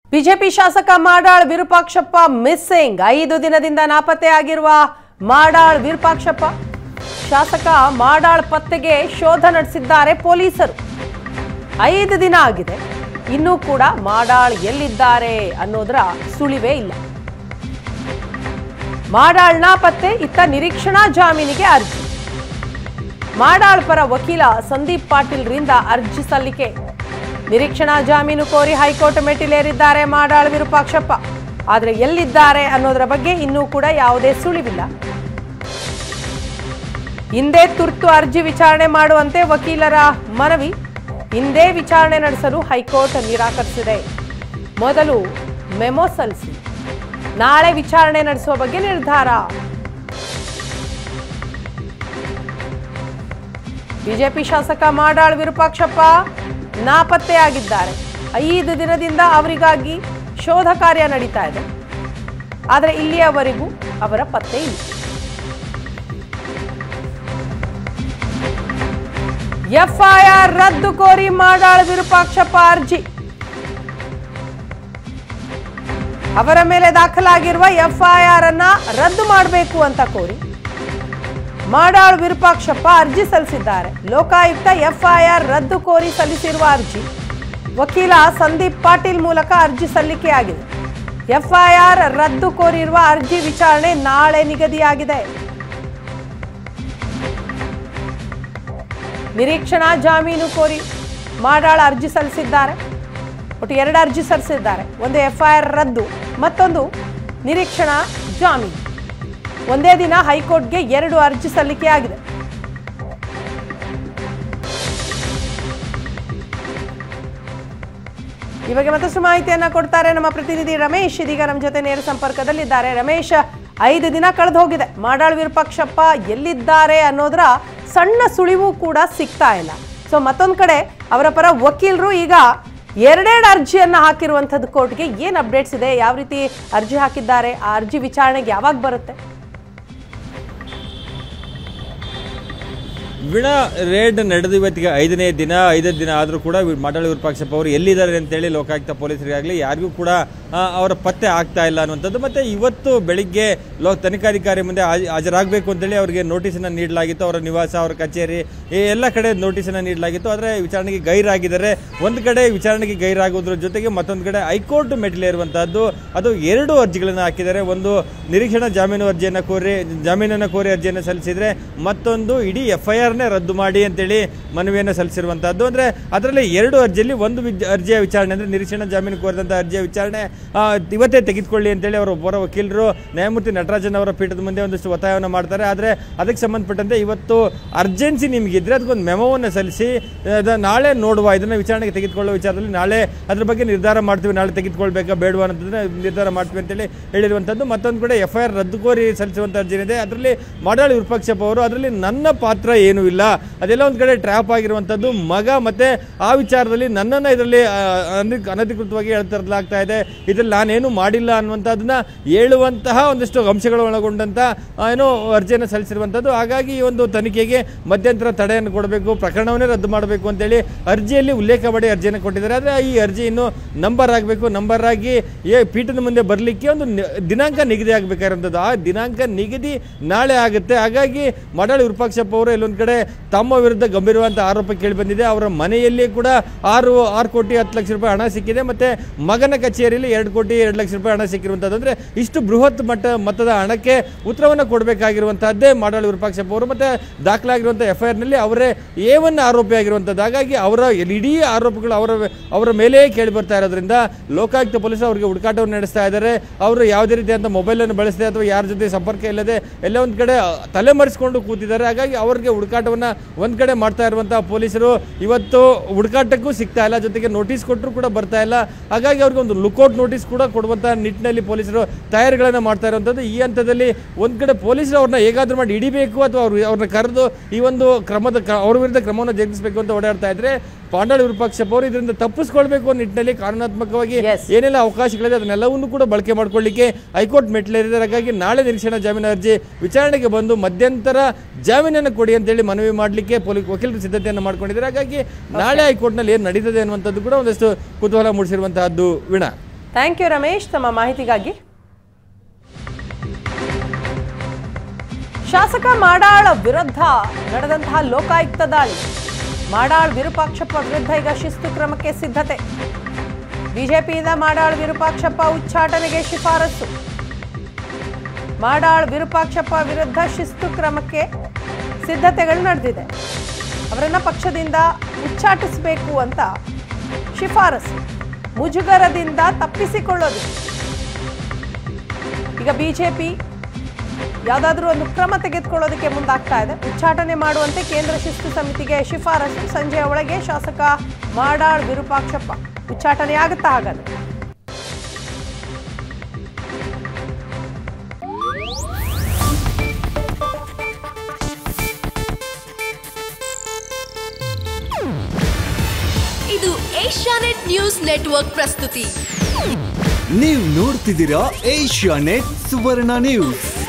BJP ಶಾಸಕ Madal Virupakshappa missing ಐದು ದಿನದಿಂದ ನಾಪತ್ತೆಯಾಗಿರುವ ಮಾಡಾಳ್ ವಿರೂಪಾಕ್ಷಪ್ಪ ಶಾಸಕ ಮಾಡಾಳ್ ಪತ್ತೆಗೆ ಶೋಧ ನಡೆಸಿದ್ದಾರೆ ಪೊಲೀಸರು ಐದು ದಿನ ಆಗಿದೆ ಇನ್ನೂ ಕೂಡ ಮಾಡಾಳ್ ಎಲ್ಲಿದ್ದಾರೆ ಅನ್ನೋದರ ಸುಳಿವೇ ಇಲ್ಲ ಮಾಡಾಳ್ ನಾಪತ್ತೆ ಇತ್ತ ನಿರೀಕ್ಷಣಾ ಜಾಮೀನಿಗೆ ಅರ್ಜಿ ಮಾಡಾಳ್ ಪರ ವಕೀಲ ಸಂದೀಪ್ ಪಾಟೀಲ್ರಿಂದ ಅರ್ಜಿ ಸಲ್ಲಿಕೆ ನಿರೀಕ್ಷಣಾ ಜಾಮೀನು ಕೋರಿ ಹೈಕೋರ್ಟ್ ಮೆಟ್ಟಿಲೇರಿದ್ದಾರೆ ಮಾಡಾಳ್ ವಿರೂಪಾಕ್ಷಪ್ಪ ಆದರೆ ಎಲ್ಲಿದ್ದಾರೆ ಅನ್ನೋದರ ಬಗ್ಗೆ ಇನ್ನೂ ಕೂಡ ಯಾವುದೇ ಸುಳಿವಿಲ್ಲ ಹಿಂದೆ ತುರ್ತು ಅರ್ಜಿ ವಿಚಾರಣೆ ಮಾಡುವಂತೆ ವಕೀಲರ ಮನವಿ ಹಿಂದೆ ವಿಚಾರಣೆ ನಡೆಸಲು ಹೈಕೋರ್ಟ್ ನಿರಾಕರಿಸಿದೆ ಮೊದಲು ಮೆಮೊ ಸಲ್ಲಿಸಿ ನಾಳೆ ವಿಚಾರಣೆ ನಡೆಸುವ ಬಗ್ಗೆ ನಿರ್ಧಾರ ಬಿಜೆಪಿ ಶಾಸಕ ಮಾಡಾಳ್ ವಿರೂಪಾಕ್ಷಪ್ಪ ನಾಪತ್ತೆಯಾಗಿದ್ದಾರೆ ಐದು ದಿನದಿಂದ ಅವರಿಗಾಗಿ ಶೋಧ ಕಾರ್ಯ ನಡೀತಾ ಇದೆ ಆದರೆ ಇಲ್ಲಿಯವರೆಗೂ ಅವರ ಪತ್ತೆ ಇಲ್ಲ ಎಫ್ಐಆರ್ ರದ್ದು ಕೋರಿ ಮಾಡಾಳ್ ವಿರೂಪಾಕ್ಷಪ್ಪ ಅರ್ಜಿ ಅವರ ಮೇಲೆ ದಾಖಲಾಗಿರುವ ಎಫ್ಐಆರ್ ಅನ್ನ ರದ್ದು ಮಾಡಬೇಕು ಅಂತ ಕೋರಿ ಮಾಡಾಳ್ ವಿರೂಪಾಕ್ಷಪ್ಪ ಅರ್ಜಿ ಸಲ್ಲಿಸಿದ್ದಾರೆ ಲೋಕಾಯುಕ್ತ ಎಫ್ಐಆರ್ ರದ್ದು ಕೋರಿ ಸಲ್ಲಿಸಿರುವ ಅರ್ಜಿ ವಕೀಲ ಸಂದೀಪ್ ಪಾಟೀಲ್ ಮೂಲಕ ಅರ್ಜಿ ಸಲ್ಲಿಕೆಯಾಗಿದೆ ಎಫ್ಐಆರ್ ರದ್ದು ಕೋರಿರುವ ಅರ್ಜಿ ವಿಚಾರಣೆ ನಾಳೆ ನಿಗದಿಯಾಗಿದೆ ನಿರೀಕ್ಷಣಾ ಜಾಮೀನು ಕೋರಿ ಮಾಡಾಳ್ ಅರ್ಜಿ ಸಲ್ಲಿಸಿದ್ದಾರೆ ಒಟ್ಟು ಎರಡು ಅರ್ಜಿ ಸಲ್ಲಿಸಿದ್ದಾರೆ ಒಂದು ಎಫ್ಐಆರ್ ರದ್ದು ಮತ್ತೊಂದು ನಿರೀಕ್ಷಣಾ ಜಾಮೀನು ಒಂದೇ ದಿನ ಹೈಕೋರ್ಟ್ಗೆ ಎರಡು ಅರ್ಜಿ ಸಲ್ಲಿಕೆಯಾಗಿದೆ ಈ ಬಗ್ಗೆ ಮತ್ತಷ್ಟು ಮಾಹಿತಿಯನ್ನ ಕೊಡ್ತಾರೆ ನಮ್ಮ ಪ್ರತಿನಿಧಿ ರಮೇಶ್ ಇದೀಗ ನಮ್ಮ ಜೊತೆ ನೇರ ಸಂಪರ್ಕದಲ್ಲಿದ್ದಾರೆ ರಮೇಶ್ ಐದು ದಿನ ಕಳೆದು ಹೋಗಿದೆ ಮಾಡಾಳ್ ವಿರೂಪಾಕ್ಷಪ್ಪ ಎಲ್ಲಿದ್ದಾರೆ ಅನ್ನೋದರ ಸಣ್ಣ ಸುಳಿವು ಕೂಡ ಸಿಗ್ತಾ ಇಲ್ಲ ಸೊ ಮತ್ತೊಂದು ಕಡೆ ಅವರ ಪರ ವಕೀಲರು ಈಗ ಎರಡೆರಡು ಅರ್ಜಿಯನ್ನ ಹಾಕಿರುವಂಥದ್ದು ಕೋರ್ಟ್ಗೆ ಏನು ಅಪ್ಡೇಟ್ಸ್ ಇದೆ ಯಾವ ರೀತಿ ಅರ್ಜಿ ಹಾಕಿದ್ದಾರೆ ಆ ಅರ್ಜಿ ವಿಚಾರಣೆಗೆ ಯಾವಾಗ ಬರುತ್ತೆ ವೀಣಾ ರೇಡ್ ನಡೆದು ಇವತ್ತಿಗೆ ಐದನೇ ದಿನ ಐದನೇ ದಿನ ಆದರೂ ಕೂಡ ಮಾಡಾಳಿ ವಿರೂಪಾಕ್ಷಪ್ಪ ಅವರು ಎಲ್ಲಿದ್ದಾರೆ ಅಂತೇಳಿ ಲೋಕಾಯುಕ್ತ ಪೊಲೀಸರಿಗಾಗಲಿ ಯಾರಿಗೂ ಕೂಡ ಆ, ಅವರ ಪತ್ತೆ ಆಗ್ತಾ ಇಲ್ಲ ಅನ್ನುವಂಥದ್ದು ಮತ್ತೆ ಇವತ್ತು ಬೆಳಿಗ್ಗೆ ಲೋ ತನಿಖಾಧಿಕಾರಿ ಮುಂದೆ ಹಾಜ- ಹಾಜರಾಗಬೇಕು ಅಂತೇಳಿ ಅವರಿಗೆ ನೋಟಿಸನ್ನು ನೀಡಲಾಗಿತ್ತು ಅವರ ನಿವಾಸ ಅವರ ಕಚೇರಿ ಈ ಎಲ್ಲ ಕಡೆ ನೋಟಿಸನ್ನು ನೀಡಲಾಗಿತ್ತು ಆದರೆ ವಿಚಾರಣೆಗೆ ಗೈರಾಗಿದ್ದಾರೆ ಒಂದು ಕಡೆ ವಿಚಾರಣೆಗೆ ಗೈರಾಗೋದ್ರ ಜೊತೆಗೆ ಮತ್ತೊಂದು ಕಡೆ ಹೈಕೋರ್ಟ್ ಮೆಟ್ಟಿಲೇರುವಂತಹದ್ದು ಅದು ಎರಡು ಅರ್ಜಿಗಳನ್ನು ಹಾಕಿದ್ದಾರೆ ಒಂದು ನಿರೀಕ್ಷಣಾ ಜಾಮೀನು ಅರ್ಜಿಯನ್ನು ಕೋರಿ ಜಾಮೀನನ್ನು ಕೋರಿ ಅರ್ಜಿಯನ್ನು ಸಲ್ಲಿಸಿದ್ರೆ ಮತ್ತೊಂದು ಇಡೀ ಎಫ್ ಐ ಆರ್ನೇ ರದ್ದು ಮಾಡಿ ಅಂತೇಳಿ ಮನವಿಯನ್ನು ಸಲ್ಲಿಸಿರುವಂತಹದ್ದು ಅಂದ್ರೆ ಅದರಲ್ಲಿ ಎರಡು ಅರ್ಜಿಯಲ್ಲಿ ಒಂದು ವಿದ್- ಅರ್ಜಿಯ ವಿಚಾರಣೆ ಅಂದ್ರೆ ನಿರೀಕ್ಷಣಾ ಜಾಮೀನು ಕೋರಿದಂತಹ ಅರ್ಜಿಯ ವಿಚಾರಣೆ ಆ, ಇವತ್ತೇ ತೆಗೆದುಕೊಳ್ಳಿ ಅಂತೇಳಿ ಅವರ ಒಬ್ಬರ ವಕೀಲರು ನ್ಯಾಯಮೂರ್ತಿ ನಟರಾಜನ್ ಅವರ ಪೀಠದ ಮುಂದೆ ಒಂದಷ್ಟು ಒತ್ತಾಯವನ್ನು ಮಾಡ್ತಾರೆ ಆದರೆ ಅದಕ್ಕೆ ಸಂಬಂಧಪಟ್ಟಂತೆ ಇವತ್ತು ಅರ್ಜೆನ್ಸಿ ನಿಮಗಿದ್ರೆ ಅದಕ್ಕೊಂದು ಮೆಮೋವನ್ನು ಸಲ್ಲಿಸಿ ಅದ ನಾಳೆ ನೋಡುವ ಇದನ್ನು ವಿಚಾರಣೆಗೆ ತೆಗೆದುಕೊಳ್ಳುವ ವಿಚಾರದಲ್ಲಿ ನಾಳೆ ಅದ್ರ ಬಗ್ಗೆ ನಿರ್ಧಾರ ಮಾಡ್ತೀವಿ ನಾಳೆ ತೆಗೆದುಕೊಳ್ಬೇಕಾ ಬೇಡವಾ ಅನ್ನೋದನ್ನ ನಿರ್ಧಾರ ಮಾಡ್ತೀವಿ ಅಂತೇಳಿ ಹೇಳಿರುವಂಥದ್ದು ಮತ್ತೊಂದು ಕಡೆ ಎಫ್ ಐ ಆರ್ ರದ್ದು ಕೋರಿ ಸಲ್ಲಿಸುವಂಥ ಅರ್ಜಿ ಏನಿದೆ ಅದರಲ್ಲಿ ಮಾಡಾಳಿ ವಿರೂಪಾಕ್ಷಪ್ಪ ಅವರು ಅದರಲ್ಲಿ ನನ್ನ ಪಾತ್ರ ಏನೂ ಇಲ್ಲ ಅದೆಲ್ಲ ಒಂದು ಕಡೆ ಟ್ರ್ಯಾಪ್ ಆಗಿರುವಂಥದ್ದು ಮಗ ಮತ್ತೆ ಆ ವಿಚಾರದಲ್ಲಿ ನನ್ನನ್ನು ಇದರಲ್ಲಿ ಆ, ಅನ- ಅನಧಿಕೃತವಾಗಿ ಹೇಳ್ತರಲಾಗ್ತಾ ಇದೆ ಇದರಲ್ಲಿ ನಾನೇನು ಮಾಡಿಲ್ಲ ಅನ್ನುವಂಥದ್ದನ್ನ ಹೇಳುವಂತಹ ಒಂದಿಷ್ಟು ಅಂಶಗಳು ಒಳಗೊಂಡಂತ ಆ, ಏನು ಅರ್ಜಿಯನ್ನು ಸಲ್ಲಿಸಿರುವಂಥದ್ದು ಹಾಗಾಗಿ ಈ ಒಂದು ತನಿಖೆಗೆ ಮಧ್ಯಂತರ ತಡೆಯನ್ನು ಕೊಡಬೇಕು ಪ್ರಕರಣವನ್ನೇ ರದ್ದು ಮಾಡಬೇಕು ಅಂತೇಳಿ ಅರ್ಜಿಯಲ್ಲಿ ಉಲ್ಲೇಖ ಮಾಡಿ ಅರ್ಜಿಯನ್ನು ಕೊಟ್ಟಿದ್ದಾರೆ ಆದರೆ ಈ ಅರ್ಜಿ ಇನ್ನು ನಂಬರ್ ಆಗಬೇಕು ನಂಬರ್ ಆಗಿ ಏ ಪೀಠದ ಮುಂದೆ ಬರಲಿಕ್ಕೆ ಒಂದು ನಿ- ದಿನಾಂಕ ನಿಗದಿ ಆಗಬೇಕಾಗಿರುವಂಥದ್ದು ಆ ದಿನಾಂಕ ನಿಗದಿ ನಾಳೆ ಆಗುತ್ತೆ ಹಾಗಾಗಿ ಮಾಡಾಳಿ ವಿರೂಪಾಕ್ಷಪ್ಪ ಅವರು ಎಲ್ಲೊಂದು ಕಡೆ ತಮ್ಮ ವಿರುದ್ಧ ಗಂಭೀರವಾದ ಆರೋಪ ಕೇಳಿ ಬಂದಿದೆ ಅವರ ಮನೆಯಲ್ಲಿ ಕೂಡ ಆರು ಆರು ಕೋಟಿ ಹತ್ತು ಲಕ್ಷ ರೂಪಾಯಿ ಹಣ ಸಿಕ್ಕಿದೆ ಮತ್ತೆ ಮಗನ ಕಚೇರಿಯಲ್ಲಿ ಎರಡು ಕೋಟಿ ಎರಡು ಲಕ್ಷ ರೂಪಾಯಿ ಹಣ ಸಿಕ್ಕಿರುವಂಥದ್ದು ಅಂದ್ರೆ ಇಷ್ಟು ಬೃಹತ್ ಮಟ್ಟ ಮೊತ್ತದ ಹಣಕ್ಕೆ ಉತ್ತರವನ್ನು ಕೊಡಬೇಕಾಗಿರುವಂತಹದ್ದೇ ಮಾಡಾಳಿ ವಿರೂಪಾಕ್ಷಪ್ಪ ಅವರು ಮತ್ತೆ ದಾಖಲಾಗಿರುವಂಥ ಎಫ್ ಐ ಆರ್ನಲ್ಲಿ ಅವರೇ ಎ ಒನ್ ಆರೋಪಿ ಆಗಿರುವಂಥದ್ದು ಹಾಗಾಗಿ ಅವರ ಇಡೀ ಆರೋಪಗಳು ಅವರ ಅವರ ಮೇಲೆಯೇ ಕೇಳಿ ಬರ್ತಾ ಇರೋದ್ರಿಂದ ಲೋಕಾಯುಕ್ತ ಪೊಲೀಸರು ಅವರಿಗೆ ಹುಡುಕಾಟವನ್ನು ನಡೆಸ್ತಾ ಇದ್ದಾರೆ ಅವರು ಯಾವುದೇ ರೀತಿಯಾದಂಥ ಮೊಬೈಲನ್ನು ಬಳಸದೆ ಅಥವಾ ಯಾರ ಜೊತೆ ಸಂಪರ್ಕ ಇಲ್ಲದೆ ಎಲ್ಲ ಒಂದು ಕಡೆ ತಲೆಮರೆಸಿಕೊಂಡು ಕೂತಿದ್ದಾರೆ ಹಾಗಾಗಿ ಅವ್ರಿಗೆ ಹುಡುಕಾಟವನ್ನು ಒಂದು ಕಡೆ ಮಾಡ್ತಾ ಇರುವಂತಹ ಪೊಲೀಸರು ಇವತ್ತು ಹುಡುಕಾಟಕ್ಕೂ ಸಿಗ್ತಾ ಇಲ್ಲ ಜೊತೆಗೆ ನೋಟಿಸ್ ಕೊಟ್ಟರು ಕೂಡ ಬರ್ತಾ ಇಲ್ಲ ಹಾಗಾಗಿ ಅವ್ರಿಗೆ ಒಂದು ಲುಕೌಟ್ ನೋಟಿಸ್ ಕೂಡ ಕೊಡುವಂಥ ನಿಟ್ಟಿನಲ್ಲಿ ಪೊಲೀಸರು ತಯಾರಿಗಳನ್ನು ಮಾಡ್ತಾ ಇರುವಂಥದ್ದು ಈ ಹಂತದಲ್ಲಿ ಒಂದು ಕಡೆ ಪೊಲೀಸರು ಅವ್ರನ್ನ ಹೇಗಾದ್ರೂ ಮಾಡಿ ಹಿಡಿಬೇಕು ಅಥವಾ ಅವ್ರು ಅವ್ರನ್ನ ಕರೆದು ಈ ಒಂದು ಕ್ರಮದ ಕ- ಅವ್ರ ವಿರುದ್ಧ ಕ್ರಮವನ್ನು ಜರುಗಿಸಬೇಕು ಅಂತ ಓಡಾಡ್ತಾ ಇದ್ರೆ ಪಾಂಡಾಳ್ ವಿರೂಪಾಕ್ಷಪ್ಪ ಅವರು ಇದರಿಂದ ತಪ್ಪಿಸ್ಕೊಳ್ಬೇಕು ಅನ್ನೋ ನಿಟ್ಟಿನಲ್ಲಿ ಕಾನೂನಾತ್ಮಕವಾಗಿ Yes. ಏನೆಲ್ಲ ಅವಕಾಶಗಳಿದೆ ಅದನ್ನೆಲ್ಲವನ್ನು ಕೂಡ ಬಳಕೆ ಮಾಡ್ಕೊಳ್ಳಿಕ್ಕೆ ಹೈಕೋರ್ಟ್ ಮೆಟ್ಲೇರಿದ್ದಾರೆ ಹಾಗಾಗಿ ನಾಳೆ ನಿರೀಕ್ಷಣಾ ಜಾಮೀನು ಅರ್ಜಿ ವಿಚಾರಣೆಗೆ ಬಂದು ಮಧ್ಯಂತರ ಜಾಮೀನನ್ನು ಕೊಡಿ ಅಂತೇಳಿ ಮನವಿ ಮಾಡಲಿಕ್ಕೆ ಪೊಲೀಸ್ ವಕೀಲರು ಸಿದ್ಧತೆಯನ್ನು ಮಾಡ್ಕೊಂಡಿದ್ದಾರೆ ಹಾಗಾಗಿ ನಾಳೆ ಹೈಕೋರ್ಟ್ನಲ್ಲಿ ಏನು ನಡೀತದೆ ಅನ್ನುವಂಥದ್ದು ಕೂಡ ಒಂದಷ್ಟು ಕುತೂಹಲ ಮೂಡಿಸಿರುವಂತಹದ್ದು ವೀಣಾ ಥ್ಯಾಂಕ್ ಯು ರಮೇಶ್ ತಮ್ಮ ಮಾಹಿತಿಗಾಗಿ ಶಾಸಕ ಮಾಡಾಳ ವಿರುದ್ಧ ನಡೆದಂತಹ ಲೋಕಾಯುಕ್ತ ದಾಳಿ ಮಾಡಾಳ್ ವಿರೂಪಾಕ್ಷಪ್ಪ ವಿರುದ್ಧ ಈಗ ಶಿಸ್ತು ಕ್ರಮಕ್ಕೆ ಸಿದ್ಧತೆ ಬಿಜೆಪಿಯಿಂದ ಮಾಡಾಳ್ ವಿರೂಪಾಕ್ಷಪ್ಪ ಉಚ್ಚಾಟನೆಗೆ ಶಿಫಾರಸು ಮಾಡಾಳ್ ವಿರೂಪಾಕ್ಷಪ್ಪ ವಿರುದ್ಧ ಶಿಸ್ತು ಕ್ರಮಕ್ಕೆ ಸಿದ್ಧತೆಗಳು ನಡೆದಿದೆ ಅವರನ್ನ ಪಕ್ಷದಿಂದ ಉಚ್ಚಾಟಿಸಬೇಕು ಅಂತ ಶಿಫಾರಸು ಮುಜುಗರದಿಂದ ತಪ್ಪಿಸಿಕೊಳ್ಳೋದು ಈಗ ಬಿಜೆಪಿ ಯಾವುದಾದ್ರೂ ಒಂದು ಕ್ರಮ ತೆಗೆದುಕೊಳ್ಳೋದಕ್ಕೆ ಮುಂದಾಗ್ತಾ ಇದೆ ಉಚ್ಚಾಟನೆ ಮಾಡುವಂತೆ ಕೇಂದ್ರ ಶಿಸ್ತು ಸಮಿತಿಗೆ ಶಿಫಾರಸು ಸಂಜೆಯ ಒಳಗೆ ಶಾಸಕ ಮಾಡಾಳ್ ವಿರೂಪಾಕ್ಷಪ್ಪ ಉಚ್ಚಾಟನೆ ಆಗುತ್ತಾ ಹಾಗಾದ್ರೆ ಇದು ಏಷ್ಯಾನೆಟ್ ನ್ಯೂಸ್ ನೆಟ್ವರ್ಕ್ ಪ್ರಸ್ತುತಿ ನೀವು ನೋಡ್ತಿದ್ದೀರಾ ಏಷ್ಯಾ ನೆಟ್ ಸುವರ್ಣ ನ್ಯೂಸ್